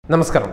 നമസ്കാരം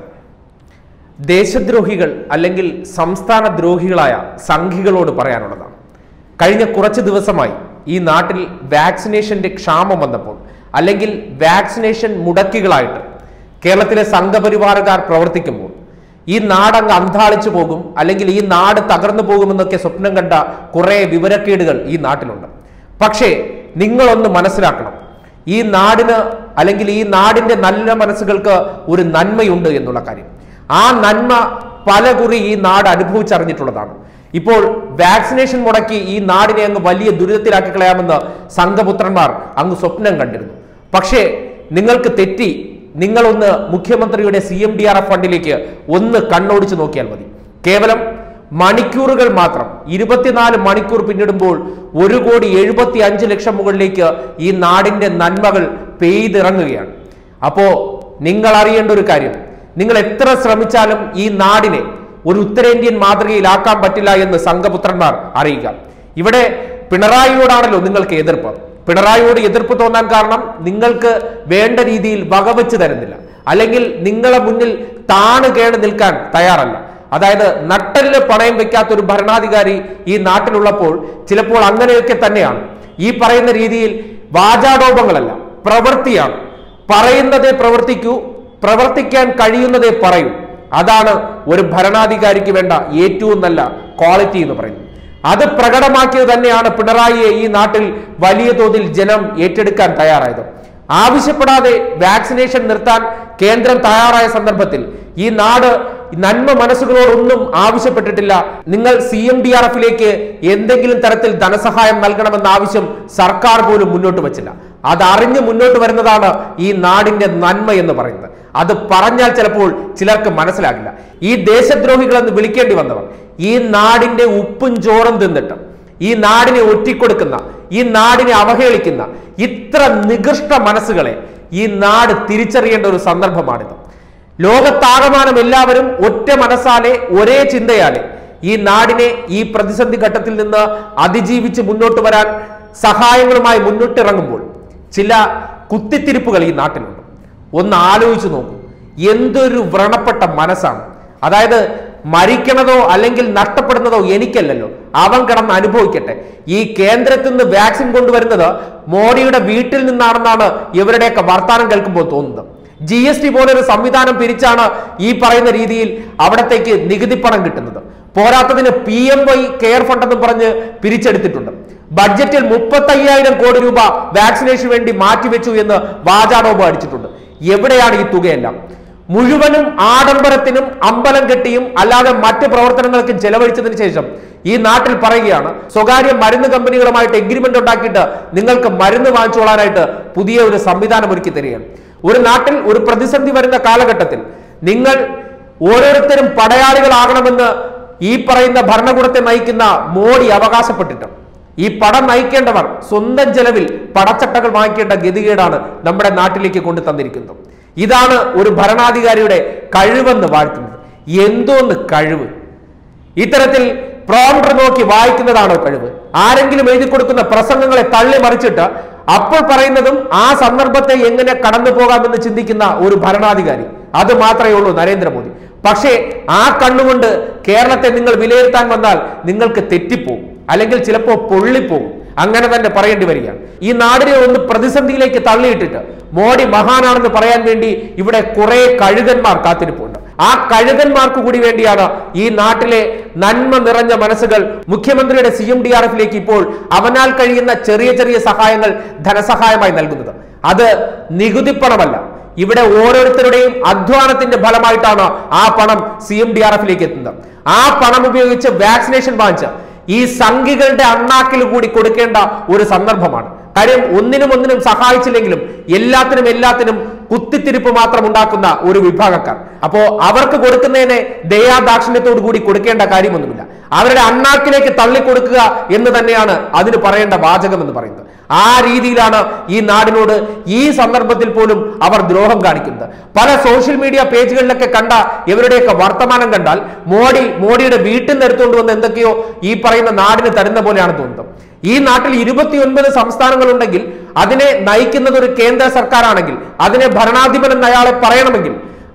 ദേശദ്രോഹികൾ അല്ലെങ്കിൽ സംസ്ഥാന ദ്രോഹികളായ സംഘികളോട് പറയാനുള്ളതാണ് കഴിഞ്ഞ കുറച്ച് ദിവസമായി ഈ നാട്ടിൽ വാക്സിനേഷന്റെ ക്ഷാമം വന്നപ്പോൾ അല്ലെങ്കിൽ വാക്സിനേഷൻ മുടക്കികളായിട്ട് കേരളത്തിലെ സംഘപരിവാറുകാർ പ്രവർത്തിക്കുമ്പോൾ ഈ നാടങ്ങ് അന്താളിച്ചു പോകും അല്ലെങ്കിൽ ഈ നാട് തകർന്നു പോകുമെന്നൊക്കെ സ്വപ്നം കണ്ട കുറെ വിവരക്കേടുകൾ ഈ നാട്ടിലുണ്ട് പക്ഷേ നിങ്ങളൊന്ന് മനസ്സിലാക്കണം ഈ നാടിന് അല്ലെങ്കിൽ ഈ നാടിന്റെ നല്ല മനസ്സുകൾക്ക് ഒരു നന്മയുണ്ട് എന്നുള്ള കാര്യം ആ നന്മ പല കുറി ഈ നാട് അനുഭവിച്ചറിഞ്ഞിട്ടുള്ളതാണ് ഇപ്പോൾ വാക്സിനേഷൻ മുടക്കി ഈ നാടിനെ അങ്ങ് വലിയ ദുരിതത്തിലാക്കി കളയാമെന്ന് സംഘപുത്രന്മാർ അങ്ങ് സ്വപ്നം കണ്ടിരുന്നു പക്ഷേ നിങ്ങൾക്ക് തെറ്റി നിങ്ങളൊന്ന് മുഖ്യമന്ത്രിയുടെ C M D R F ഫണ്ടിലേക്ക് ഒന്ന് കണ്ണോടിച്ച് നോക്കിയാൽ മതി കേവലം മണിക്കൂറുകൾ മാത്രം ഇരുപത്തിനാല് മണിക്കൂർ പിന്നിടുമ്പോൾ ഒരു കോടി എഴുപത്തി അഞ്ച് ലക്ഷം മുകളിലേക്ക് ഈ നാടിന്റെ നന്മകൾ പെയ്തിറങ്ങുകയാണ് അപ്പോ നിങ്ങൾ അറിയേണ്ട ഒരു കാര്യം നിങ്ങൾ എത്ര ശ്രമിച്ചാലും ഈ നാടിനെ ഒരു ഉത്തരേന്ത്യൻ മാതൃകയിലാക്കാൻ പറ്റില്ല എന്ന് സംഘപുത്രന്മാർ അറിയുക ഇവിടെ പിണറായിയോടാണല്ലോ നിങ്ങൾക്ക് എതിർപ്പ് പിണറായിയോട് എതിർപ്പ് തോന്നാൻ കാരണം നിങ്ങൾക്ക് വേണ്ട രീതിയിൽ വകവെച്ച് തരുന്നില്ല അല്ലെങ്കിൽ നിങ്ങളെ മുന്നിൽ താണ് കേട് നിൽക്കാൻ തയ്യാറല്ല അതായത് നട്ടലിന് പണയം വെക്കാത്ത ഒരു ഭരണാധികാരി ഈ നാട്ടിലുള്ളപ്പോൾ ചിലപ്പോൾ അങ്ങനെയൊക്കെ തന്നെയാണ് ഈ പറയുന്ന രീതിയിൽ വാചാടോപങ്ങളല്ല പ്രവൃത്തിയാണ് പറയുന്നതേ പ്രവർത്തിക്കൂ പ്രവർത്തിക്കാൻ കഴിയുന്നതേ പറയൂ അതാണ് ഒരു ഭരണാധികാരിക്ക് വേണ്ട ഏറ്റവും നല്ല ക്വാളിറ്റി എന്ന് പറയുന്നത് അത് പ്രകടമാക്കിയത് തന്നെയാണ് പിണറായിയെ ഈ നാട്ടിൽ വലിയ തോതിൽ ജനം ഏറ്റെടുക്കാൻ തയ്യാറായത് ആവശ്യപ്പെടാതെ വാക്സിനേഷൻ നിർത്താൻ കേന്ദ്രം തയ്യാറായ സന്ദർഭത്തിൽ ഈ നാട് നന്മ മനസ്സുകളോടൊന്നും ആവശ്യപ്പെട്ടിട്ടില്ല നിങ്ങൾ സി എം ഡി ആർ എഫിലേക്ക് എന്തെങ്കിലും തരത്തിൽ ധനസഹായം നൽകണമെന്ന ആവശ്യം സർക്കാർ പോലും മുന്നോട്ട് വച്ചില്ല അത് അറിഞ്ഞ് മുന്നോട്ട് വരുന്നതാണ് ഈ നാടിന്റെ നന്മ എന്ന് പറയുന്നത് അത് പറഞ്ഞാൽ ചിലപ്പോൾ ചിലർക്ക് മനസ്സിലാകില്ല ഈ ദേശദ്രോഹികൾ എന്ന് വിളിക്കേണ്ടി വന്നവർ ഈ നാടിന്റെ ഉപ്പും ചോറും തിന്നിട്ട് ഈ നാടിനെ ഒറ്റിക്കൊടുക്കുന്ന ഈ നാടിനെ അവഹേളിക്കുന്ന ഇത്ര നികൃഷ്ട മനസ്സുകളെ ഈ നാട് തിരിച്ചറിയേണ്ട ഒരു സന്ദർഭമാണിത് ലോകത്താകമാനം എല്ലാവരും ഒറ്റ മനസ്സാലെ ഒരേ ചിന്തയാലെ ഈ നാടിനെ ഈ പ്രതിസന്ധി ഘട്ടത്തിൽ നിന്ന് അതിജീവിച്ച് മുന്നോട്ട് വരാൻ സഹായങ്ങളുമായി മുന്നോട്ടിറങ്ങുമ്പോൾ ചില കുത്തിത്തിരിപ്പുകൾ ഈ നാട്ടിലുണ്ട് ഒന്ന് ആലോചിച്ച് നോക്കൂ എന്തൊരു വ്രണപ്പെട്ട മനസ്സാണ് അതായത് മരിക്കണതോ അല്ലെങ്കിൽ നഷ്ടപ്പെടുന്നതോ എനിക്കല്ലല്ലോ അവൻ കിടന്ന് അനുഭവിക്കട്ടെ ഈ കേന്ദ്രത്തിൽ നിന്ന് വാക്സിൻ കൊണ്ടുവരുന്നത് മോഡിയുടെ വീട്ടിൽ നിന്നാണെന്നാണ് ഇവരുടെയൊക്കെ വർത്താനം കേൾക്കുമ്പോൾ തോന്നുന്നത് ജി എസ് ടി പോലൊരു സംവിധാനം പിരിച്ചാണ് ഈ പറയുന്ന രീതിയിൽ അവിടത്തേക്ക് നികുതി പണം കിട്ടുന്നത് പോരാത്തതിന് P M Y care fund എന്ന് പറഞ്ഞ് പിരിച്ചെടുത്തിട്ടുണ്ട് ബഡ്ജറ്റിൽ മുപ്പത്തയ്യായിരം കോടി രൂപ വാക്സിനേഷന് വേണ്ടി മാറ്റിവെച്ചു എന്ന് വാചാടോപം അടിച്ചിട്ടുണ്ട് എവിടെയാണ് ഈ തുകയെല്ലാം മുഴുവനും ആഡംബരത്തിനും അമ്പലം കെട്ടിയും അല്ലാതെ മറ്റ് പ്രവർത്തനങ്ങൾക്കും ചെലവഴിച്ചതിന് ശേഷം ഈ നാട്ടിൽ പറയുകയാണ് സ്വകാര്യ മരുന്ന് കമ്പനികളുമായിട്ട് എഗ്രിമെന്റ് ഉണ്ടാക്കിയിട്ട് നിങ്ങൾക്ക് മരുന്ന് വാങ്ങിച്ചോളാനായിട്ട് പുതിയ ഒരു സംവിധാനം ഒരുക്കി തരികയാണ് ഒരു നാട്ടിൽ ഒരു പ്രതിസന്ധി വരുന്ന കാലഘട്ടത്തിൽ നിങ്ങൾ ഓരോരുത്തരും പടയാളികളാകണമെന്ന് ഈ പറയുന്ന ഭരണകൂടത്തെ നയിക്കുന്ന മോഡി അവകാശപ്പെട്ടിട്ട് ഈ പടം നയിക്കേണ്ടവർ സ്വന്തം ചെലവിൽ പടച്ചട്ടകൾ വാങ്ങിക്കേണ്ട ഗതികേടാണ് നമ്മുടെ നാട്ടിലേക്ക് കൊണ്ടു തന്നിരിക്കുന്നത് ഇതാണ് ഒരു ഭരണാധികാരിയുടെ കഴിവെന്ന് വാഴ്ത്തുന്നത് എന്തോന്ന് കഴിവ് ഇത്തരത്തിൽ പ്രോംപ്റ്റർ നോക്കി വായിക്കുന്നതാണോ കഴിവ് ആരെങ്കിലും എഴുതി കൊടുക്കുന്ന പ്രസംഗങ്ങളെ തള്ളി മറിച്ചിട്ട് അപ്പോൾ പറയുന്നതും ആ സന്ദർഭത്തെ എങ്ങനെ കടന്നു പോകാമെന്ന് ചിന്തിക്കുന്ന ഒരു ഭരണാധികാരി അത് മാത്രമേ ഉള്ളൂ നരേന്ദ്രമോദി പക്ഷേ ആ കണ്ണുകൊണ്ട് കേരളത്തെ നിങ്ങൾ വിലയിരുത്താൻ വന്നാൽ നിങ്ങൾക്ക് തെറ്റിപ്പോകും അല്ലെങ്കിൽ ചിലപ്പോൾ പൊള്ളിപ്പോകും അങ്ങനെ തന്നെ പറയേണ്ടി വരികയാണ് ഈ നാടിനെ ഒന്ന് പ്രതിസന്ധിയിലേക്ക് തള്ളിയിട്ടിട്ട് മോഡി മഹാനാണെന്ന് പറയാൻ വേണ്ടി ഇവിടെ കുറെ കഴുകന്മാർ കാത്തിരിപ്പുണ്ട് ആ കഴുകന്മാർക്ക് കൂടി വേണ്ടിയാണ് ഈ നാട്ടിലെ നന്മ നിറഞ്ഞ മനസ്സുകൾ മുഖ്യമന്ത്രിയുടെ സി എം ഡി ആർ എഫിലേക്ക് ഇപ്പോൾ അവനാൽ കഴിയുന്ന ചെറിയ ചെറിയ സഹായങ്ങൾ ധനസഹായമായി നൽകുന്നത് അത് നികുതിപ്പണമല്ല ഇവിടെ ഓരോരുത്തരുടെയും അധ്വാനത്തിന്റെ ഫലമായിട്ടാണ് ആ പണം സി എം ഡി ആർ എഫിലേക്ക് എത്തുന്നത് ആ പണം ഉപയോഗിച്ച് വാക്സിനേഷൻ വാങ്ങിച്ച് ഈ സംഘികളുടെ അണ്ണാക്കിൽ കൂടി കൊടുക്കേണ്ട ഒരു സന്ദർഭമാണ് കാര്യം ഒന്നിനും ഒന്നിനും സഹായിച്ചില്ലെങ്കിലും എല്ലാത്തിനും എല്ലാത്തിനും കുത്തിത്തിരിപ്പ് മാത്രം ഉണ്ടാക്കുന്ന ഒരു വിഭാഗക്കാർ അപ്പോ അവർക്ക് കൊടുക്കുന്നതിനെ ദയാദാക്ഷിണ്യത്തോടു കൂടി കൊടുക്കേണ്ട കാര്യമൊന്നുമില്ല അവരുടെ അണ്ണാക്കിലേക്ക് തള്ളിക്കൊടുക്കുക എന്ന് തന്നെയാണ് അതിന് പറയേണ്ട വാചകം എന്ന് പറയുന്നത് ആ രീതിയിലാണ് ഈ നാടിനോട് ഈ സന്ദർഭത്തിൽ പോലും അവർ ദ്രോഹം കാണിക്കുന്നത് പല സോഷ്യൽ മീഡിയ പേജുകളിലൊക്കെ കണ്ട ഇവരുടെയൊക്കെ വർത്തമാനം കണ്ടാൽ മോഡി മോഡിയുടെ വീട്ടിൽ നിന്ന് എടുത്തുകൊണ്ട് വന്ന് എന്തൊക്കെയോ ഈ പറയുന്ന നാടിന് തരുന്ന പോലെയാണ് തോന്നുന്നത് ഈ നാട്ടിൽ ഇരുപത്തിയൊൻപത് സംസ്ഥാനങ്ങളുണ്ടെങ്കിൽ അതിനെ നയിക്കുന്നത് ഒരു കേന്ദ്ര സർക്കാരാണെങ്കിൽ അതിനെ ഭരണാധിപൻ എന്ന് അയാളെ പറയണമെങ്കിൽ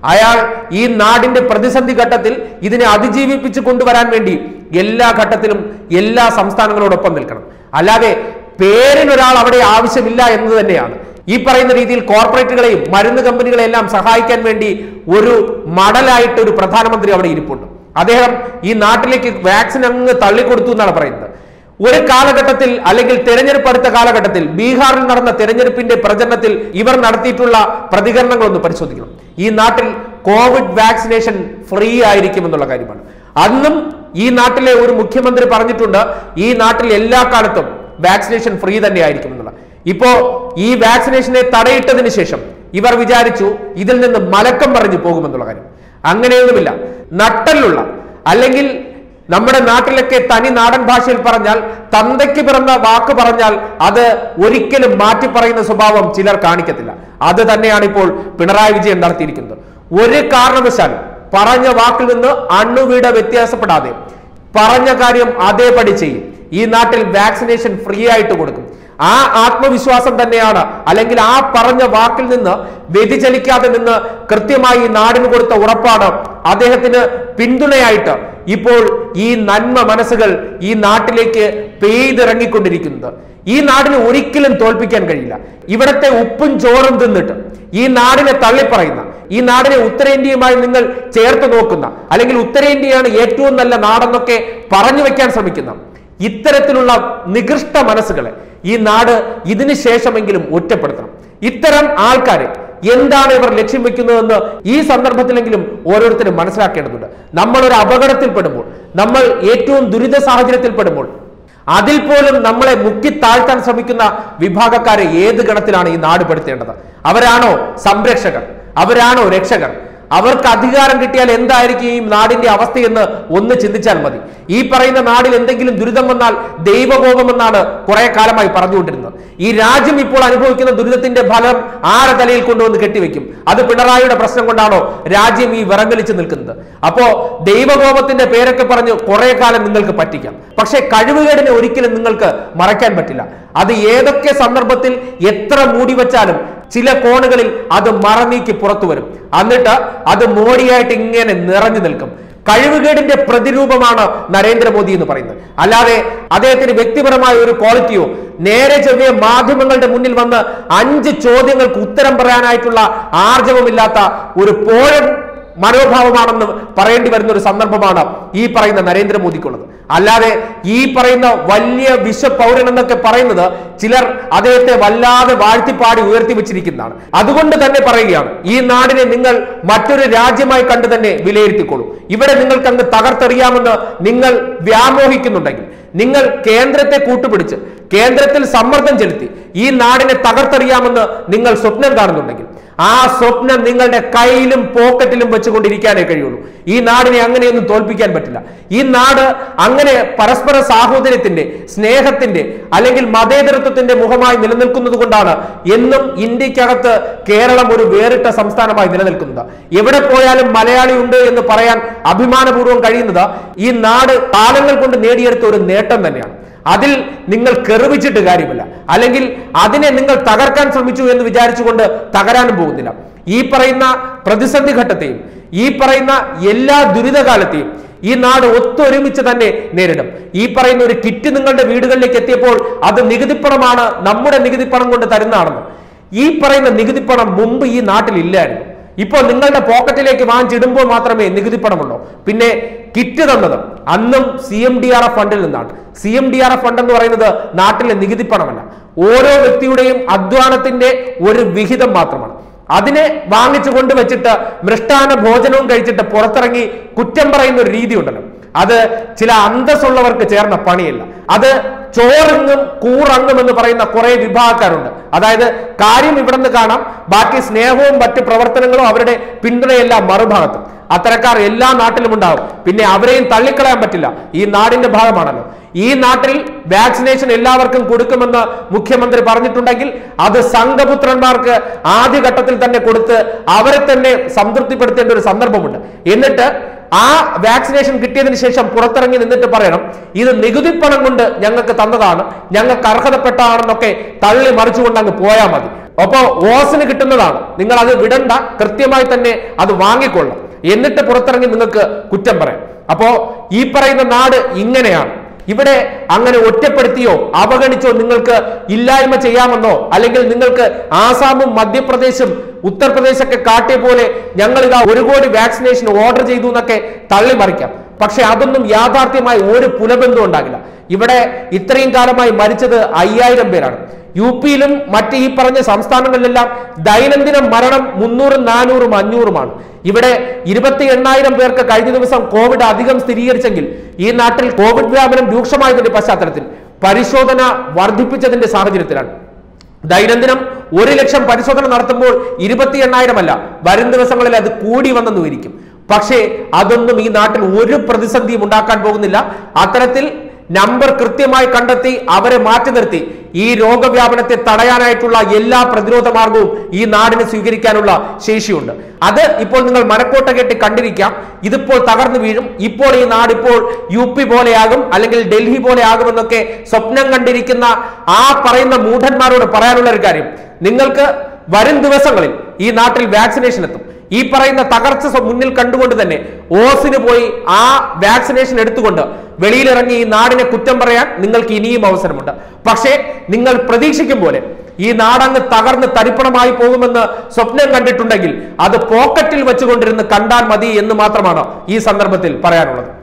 അയാൾ ഈ നാടിന്റെ പ്രതിസന്ധി ഘട്ടത്തിൽ ഇതിനെ അതിജീവിപ്പിച്ച് കൊണ്ടുവരാൻ വേണ്ടി എല്ലാ ഘട്ടത്തിലും എല്ലാ സംസ്ഥാനങ്ങളോടൊപ്പം നിൽക്കണം അല്ലാതെ പേരിനൊരാൾ അവിടെ ആവശ്യമില്ല എന്ന് തന്നെയാണ് ഈ പറയുന്ന രീതിയിൽ കോർപ്പറേറ്റുകളെയും മരുന്ന് കമ്പനികളെല്ലാം സഹായിക്കാൻ വേണ്ടി ഒരു മടലായിട്ട് ഒരു പ്രധാനമന്ത്രി അവിടെ ഇരിപ്പുണ്ട് അദ്ദേഹം ഈ നാട്ടിലേക്ക് വാക്സിൻ അങ്ങ് തള്ളിക്കൊടുത്തു എന്നാണ് പറയുന്നത് ഒരു കാലഘട്ടത്തിൽ അല്ലെങ്കിൽ തെരഞ്ഞെടുപ്പ് അടുത്ത കാലഘട്ടത്തിൽ ബീഹാറിൽ നടന്ന തെരഞ്ഞെടുപ്പിന്റെ പ്രചരണത്തിൽ ഇവർ നടത്തിയിട്ടുള്ള പ്രതികരണങ്ങളൊന്ന് പരിശോധിക്കണം ഈ നാട്ടിൽ കോവിഡ് വാക്സിനേഷൻ ഫ്രീ ആയിരിക്കും എന്നുള്ള കാര്യമാണ് അന്നും ഈ നാട്ടിലെ ഒരു മുഖ്യമന്ത്രി പറഞ്ഞിട്ടുണ്ട് ഈ നാട്ടിൽ എല്ലാ കാലത്തും വാക്സിനേഷൻ ഫ്രീ തന്നെ ആയിരിക്കും എന്നുള്ള ഇപ്പോ ഈ വാക്സിനേഷനെ തടയിട്ടതിന് ശേഷം ഇവർ വിചാരിച്ചു ഇതിൽ നിന്ന് മലക്കം പറഞ്ഞു പോകുമെന്നുള്ള കാര്യം അങ്ങനെയൊന്നുമില്ല നട്ടലുള്ള അല്ലെങ്കിൽ നമ്മുടെ നാട്ടിലൊക്കെ തനി നാടൻ ഭാഷയിൽ പറഞ്ഞാൽ തന്തയ്ക്ക് പിറന്ന വാക്ക് പറഞ്ഞാൽ അത് ഒരിക്കലും മാറ്റി പറയുന്ന സ്വഭാവം ചിലർ കാണിക്കത്തില്ല അത് തന്നെയാണ് ഇപ്പോൾ പിണറായി വിജയൻ നടത്തിയിരിക്കുന്നത് ഒരു കാരണവശാലും പറഞ്ഞ വാക്കിൽ നിന്ന് അണുവീട വ്യത്യാസപ്പെടാതെ പറഞ്ഞ കാര്യം അതേപടി ചെയ്യും ഈ നാട്ടിൽ വാക്സിനേഷൻ ഫ്രീ ആയിട്ട് കൊടുക്കും ആ ആത്മവിശ്വാസം തന്നെയാണ് അല്ലെങ്കിൽ ആ പറഞ്ഞ വാക്കിൽ നിന്ന് വ്യതിചലിക്കാതെ നിന്ന് കൃത്യമായി ഈ നാടിന് കൊടുത്ത ഉറപ്പാണ് അദ്ദേഹത്തിന് പിന്തുണയായിട്ട് ഇപ്പോൾ ഈ നന്മ മനസ്സുകൾ ഈ നാട്ടിലേക്ക് പെയ്തിറങ്ങിക്കൊണ്ടിരിക്കുന്നത് ഈ നാടിനെ ഒരിക്കലും തോൽപ്പിക്കാൻ കഴിയില്ല ഇവിടത്തെ ഉപ്പും ചോറും തിന്നിട്ട് ഈ നാടിനെ തള്ളിപ്പറയുന്ന ഈ നാടിനെ ഉത്തരേന്ത്യയുമായി നിങ്ങൾ ചേർത്ത് നോക്കുന്ന അല്ലെങ്കിൽ ഉത്തരേന്ത്യയാണ് ഏറ്റവും നല്ല നാടെന്നൊക്കെ പറഞ്ഞു വെക്കാൻ ശ്രമിക്കുന്ന ഇത്തരത്തിലുള്ള നികൃഷ്ട മനസ്സുകളെ ഈ നാട് ഇതിനു ശേഷമെങ്കിലും ഒറ്റപ്പെടുത്തണം ഇത്തരം ആൾക്കാരെ എന്താണ് ഇവർ ലക്ഷ്യം വെക്കുന്നതെന്ന് ഈ സന്ദർഭത്തിലെങ്കിലും ഓരോരുത്തരും മനസ്സിലാക്കേണ്ടതുണ്ട് നമ്മൾ ഒരു അപകടത്തിൽപ്പെടുമ്പോൾ നമ്മൾ ഏറ്റവും ദുരിത സാഹചര്യത്തിൽപ്പെടുമ്പോൾ അതിൽ പോലും നമ്മളെ മുക്കി താഴ്ത്താൻ ശ്രമിക്കുന്ന വിഭാഗക്കാരെ ഏത് ഗണത്തിലാണ് ഈ നാട് പെടുത്തേണ്ടത് അവരാണോ സംരക്ഷകർ അവരാണോ രക്ഷകർ അവർക്ക് അധികാരം കിട്ടിയാൽ എന്തായിരിക്കും ഈ നാടിന്റെ അവസ്ഥയെന്ന് ഒന്ന് ചിന്തിച്ചാൽ മതി ഈ പറയുന്ന നാടിൽ എന്തെങ്കിലും ദുരിതം വന്നാൽ ദൈവകോപം എന്നാണ് കുറെ കാലമായി പറഞ്ഞുകൊണ്ടിരുന്നത് ഈ രാജ്യം ഇപ്പോൾ അനുഭവിക്കുന്ന ദുരിതത്തിന്റെ ഫലം ആരെ തലയിൽ കൊണ്ടുവന്ന് കെട്ടിവെക്കും അത് പിണറായിയുടെ പ്രശ്നം കൊണ്ടാണോ രാജ്യം ഈ വിറങ്ങലിച്ച് നിൽക്കുന്നത് അപ്പോ ദൈവകോപത്തിന്റെ പേരൊക്കെ പറഞ്ഞ് കുറെ കാലം നിങ്ങൾക്ക് പറ്റിക്കാം പക്ഷെ കഴിവുകേടിനെ ഒരിക്കലും നിങ്ങൾക്ക് മറയ്ക്കാൻ പറ്റില്ല അത് ഏതൊക്കെ സന്ദർഭത്തിൽ എത്ര മൂടി വെച്ചാലും ചില കോണുകളിൽ അത് മറനീക്കി പുറത്തു വരും എന്നിട്ട് അത് മോടിയായിട്ട് ഇങ്ങനെ നിറഞ്ഞു നിൽക്കും കഴിവുകേടിന്റെ പ്രതിരൂപമാണ് നരേന്ദ്രമോദി എന്ന് പറയുന്നത് അല്ലാതെ അദ്ദേഹത്തിന് വ്യക്തിപരമായ ഒരു ക്വാളിറ്റിയോ നേരെ ചെറിയ മാധ്യമങ്ങളുടെ മുന്നിൽ വന്ന് അഞ്ച് ചോദ്യങ്ങൾക്ക് ഉത്തരം പറയാനായിട്ടുള്ള ആർജവമില്ലാത്ത ഒരു പോഴൻ മനോഭാവമാണെന്ന് പറയേണ്ടി വരുന്ന ഒരു സന്ദർഭമാണ് ഈ പറയുന്ന നരേന്ദ്രമോദിക്കുള്ളത് അല്ലാതെ ഈ പറയുന്ന വലിയ വിശ്വപൗരൻ എന്നൊക്കെ പറയുന്നത് ചിലർ അദ്ദേഹത്തെ വല്ലാതെ വാഴ്ത്തിപ്പാടി ഉയർത്തി വെച്ചിരിക്കുന്നതാണ് അതുകൊണ്ട് തന്നെ പറയുകയാണ് ഈ നാടിനെ നിങ്ങൾ മറ്റൊരു രാജ്യമായി കണ്ടു തന്നെ വിലയിരുത്തിക്കോളൂ ഇവിടെ നിങ്ങൾക്ക് അങ്ങ് തകർത്തെറിയാമെന്ന് നിങ്ങൾ വ്യാമോഹിക്കുന്നുണ്ടെങ്കിൽ നിങ്ങൾ കേന്ദ്രത്തെ കൂട്ടുപിടിച്ച് കേന്ദ്രത്തിൽ സമ്മർദ്ദം ചെലുത്തി ഈ നാടിനെ തകർത്തെറിയാമെന്ന് നിങ്ങൾ സ്വപ്നം കാണുന്നുണ്ടെങ്കിൽ ആ സ്വപ്നം നിങ്ങളുടെ കയ്യിലും പോക്കറ്റിലും വെച്ചുകൊണ്ടിരിക്കാനേ കഴിയുള്ളൂ ഈ നാടിനെ അങ്ങനെയൊന്നും തോൽപ്പിക്കാൻ പറ്റില്ല ഈ നാട് അങ്ങനെ പരസ്പര സാഹോദര്യത്തിന്റെ സ്നേഹത്തിന്റെ അല്ലെങ്കിൽ മതേതരത്വത്തിന്റെ മുഖമായി നിലനിൽക്കുന്നത് കൊണ്ടാണ് എന്നും ഇന്ത്യക്കകത്ത് കേരളം ഒരു വേറിട്ട സംസ്ഥാനമായി നിലനിൽക്കുന്നത് എവിടെ പോയാലും മലയാളി ഉണ്ട് എന്ന് പറയാൻ അഭിമാനപൂർവ്വം കഴിയുന്നത് ഈ നാട് കാലങ്ങൾ കൊണ്ട് നേടിയെടുത്ത ഒരു നേട്ടം തന്നെയാണ് അതിൽ നിങ്ങൾ കെറുവിച്ചിട്ട് കാര്യമില്ല അല്ലെങ്കിൽ അതിനെ നിങ്ങൾ തകർക്കാൻ ശ്രമിച്ചു എന്ന് വിചാരിച്ചുകൊണ്ട് തകരാനും പോകുന്നില്ല ഈ പറയുന്ന പ്രതിസന്ധി ഘട്ടത്തെയും ഈ പറയുന്ന എല്ലാ ദുരിതകാലത്തെയും ഈ നാട് ഒത്തൊരുമിച്ച് തന്നെ നേരിടും ഈ പറയുന്ന ഒരു കിറ്റ് നിങ്ങളുടെ വീടുകളിലേക്ക് എത്തിയപ്പോൾ അത് നികുതിപ്പണമാണ് നമ്മുടെ നികുതിപ്പണം കൊണ്ട് തരുന്നതാണെന്ന് ഈ പറയുന്ന നികുതിപ്പണം മുമ്പ് ഈ നാട്ടിൽ ഇല്ലായിരുന്നു ഇപ്പോൾ നിങ്ങളുടെ പോക്കറ്റിലേക്ക് വാങ്ങിച്ചിടുമ്പോൾ മാത്രമേ നികുതിപ്പണമുള്ളൂ പിന്നെ കിറ്റ് തന്നത് അന്നും C M D R F ഫണ്ടിൽ നിന്നാണ് C M D R F fund എന്ന് പറയുന്നത് നാട്ടിലെ നികുതിപ്പണമല്ല ഓരോ വ്യക്തിയുടെയും അധ്വാനത്തിന്റെ ഒരു വിഹിതം മാത്രമാണ് അതിനെ വാങ്ങിച്ചു കൊണ്ടുവച്ചിട്ട് മൃഷ്ടാന ഭോജനവും കഴിച്ചിട്ട് പുറത്തിറങ്ങി കുറ്റം പറയുന്ന ഒരു രീതി ഉണ്ടല്ലോ അത് ചില അന്തസ്സുള്ളവർക്ക് ചേർന്ന പണിയല്ല അത് ചോറിങ്ങും കൂറങ്ങും എന്ന് പറയുന്ന കുറെ വിഭാഗക്കാരുണ്ട് അതായത് കാര്യം ഇവിടെ നിന്ന് കാണാം ബാക്കി സ്നേഹവും മറ്റ് പ്രവർത്തനങ്ങളും അവരുടെ പിന്തുണയെല്ലാം മറുഭാഗത്തും അത്തരക്കാർ എല്ലാ നാട്ടിലും ഉണ്ടാവും പിന്നെ അവരെയും തള്ളിക്കളയാൻ പറ്റില്ല ഈ നാടിന്റെ ഭാഗമാണല്ലോ ഈ നാട്ടിൽ വാക്സിനേഷൻ എല്ലാവർക്കും കൊടുക്കുമെന്ന് മുഖ്യമന്ത്രി പറഞ്ഞിട്ടുണ്ടെങ്കിൽ അത് സംഘപുത്രന്മാർക്ക് ആദ്യഘട്ടത്തിൽ തന്നെ കൊടുത്ത് അവരെ തന്നെ സംതൃപ്തിപ്പെടുത്തേണ്ട ഒരു സന്ദർഭമുണ്ട് എന്നിട്ട് ആ വാക്സിനേഷൻ കിട്ടിയതിന് ശേഷം പുറത്തിറങ്ങി നിന്നിട്ട് പറയണം ഇത് നികുതി പണം കൊണ്ട് ഞങ്ങൾക്ക് തന്നതാണ് ഞങ്ങൾക്ക് അർഹതപ്പെട്ടതാണെന്നൊക്കെ തള്ളി മറിച്ചുകൊണ്ട് അങ്ങ് പോയാൽ മതി അപ്പോ ഓസിന് കിട്ടുന്നതാണ് നിങ്ങൾ അത് വിടണ്ട കൃത്യമായി തന്നെ അത് വാങ്ങിക്കൊള്ളണം എന്നിട്ട് പുറത്തിറങ്ങി നിങ്ങൾക്ക് കുറ്റം പറയാം അപ്പോ ഈ പറയുന്ന നാട് ഇങ്ങനെയാണ് ഇവിടെ അങ്ങനെ ഒറ്റപ്പെടുത്തിയോ അവഗണിച്ചോ നിങ്ങൾക്ക് ഇല്ലായ്മ ചെയ്യാമെന്നോ അല്ലെങ്കിൽ നിങ്ങൾക്ക് ആസാമും മധ്യപ്രദേശും ഉത്തർപ്രദേശൊക്കെ കാട്ടിയ പോലെ ഞങ്ങൾ ഇതാ ഒരു കോടി വാക്സിനേഷൻ ഓർഡർ ചെയ്തു എന്നൊക്കെ തള്ളി മറിക്കാം പക്ഷെ അതൊന്നും യാഥാർത്ഥ്യമായി ഒരു പുലബന്ധം ഉണ്ടാകില്ല ഇവിടെ ഇത്രയും കാലമായി മരിച്ചത് അയ്യായിരം പേരാണ് യു പിയിലും മറ്റ് ഈ പറഞ്ഞ സംസ്ഥാനങ്ങളിലെല്ലാം ദൈനംദിന മരണം മുന്നൂറും നാനൂറും അഞ്ഞൂറുമാണ് ഇവിടെ ഇരുപത്തി എണ്ണായിരം പേർക്ക് കഴിഞ്ഞ ദിവസം കോവിഡ് അധികം സ്ഥിരീകരിച്ചെങ്കിൽ ഈ നാട്ടിൽ കോവിഡ് വ്യാപനം രൂക്ഷമായതിന്റെ പശ്ചാത്തലത്തിൽ പരിശോധന വർദ്ധിപ്പിച്ചതിന്റെ സാഹചര്യത്തിലാണ് ദൈനംദിനം ഒരു ലക്ഷം പരിശോധന നടത്തുമ്പോൾ ഇരുപത്തി എണ്ണായിരം അല്ല വരും ദിവസങ്ങളിൽ അത് കൂടി വന്നെന്ന് ഇരിക്കും പക്ഷേ അതൊന്നും ഈ നാട്ടിൽ ഒരു പ്രതിസന്ധിയും ഉണ്ടാക്കാൻ പോകുന്നില്ല അത്തരത്തിൽ നമ്പർ കൃത്യമായി കണ്ടെത്തി അവരെ മാറ്റി നിർത്തി ഈ രോഗവ്യാപനത്തെ തടയാനായിട്ടുള്ള എല്ലാ പ്രതിരോധ മാർഗവും ഈ നാടിന് സ്വീകരിക്കാനുള്ള ശേഷിയുണ്ട് അത് ഇപ്പോൾ നിങ്ങൾ മനക്കോട്ട കെട്ടി കണ്ടിരിക്കാം ഇതിപ്പോൾ തകർന്നു വീഴും ഇപ്പോൾ ഈ നാട് ഇപ്പോൾ യു പി പോലെയാകും അല്ലെങ്കിൽ ഡൽഹി പോലെ ആകുമെന്നൊക്കെ സ്വപ്നം കണ്ടിരിക്കുന്ന ആ പറയുന്ന മൂഢന്മാരോട് പറയാനുള്ള ഒരു കാര്യം നിങ്ങൾക്ക് വരും ദിവസങ്ങളിൽ ഈ നാട്ടിൽ വാക്സിനേഷൻ എത്തും ഈ പറയുന്ന തകർച്ച സ്വ- മുന്നിൽ കണ്ടുകൊണ്ട് തന്നെ ഓസിന് പോയി ആ വാക്സിനേഷൻ എടുത്തുകൊണ്ട് വെളിയിലിറങ്ങി ഈ നാടിനെ കുറ്റം പറയാൻ നിങ്ങൾക്ക് ഇനിയും അവസരമുണ്ട് പക്ഷേ നിങ്ങൾ പ്രതീക്ഷിക്കും പോലെ ഈ നാടങ്ങ് തകർന്ന് തരിപ്പണമായി പോകുമെന്ന് സ്വപ്നം കണ്ടിട്ടുണ്ടെങ്കിൽ അത് പോക്കറ്റിൽ വെച്ചുകൊണ്ടിരുന്ന് കണ്ടാൽ മതി എന്ന് മാത്രമാണ് ഈ സന്ദർഭത്തിൽ പറയാനുള്ളത്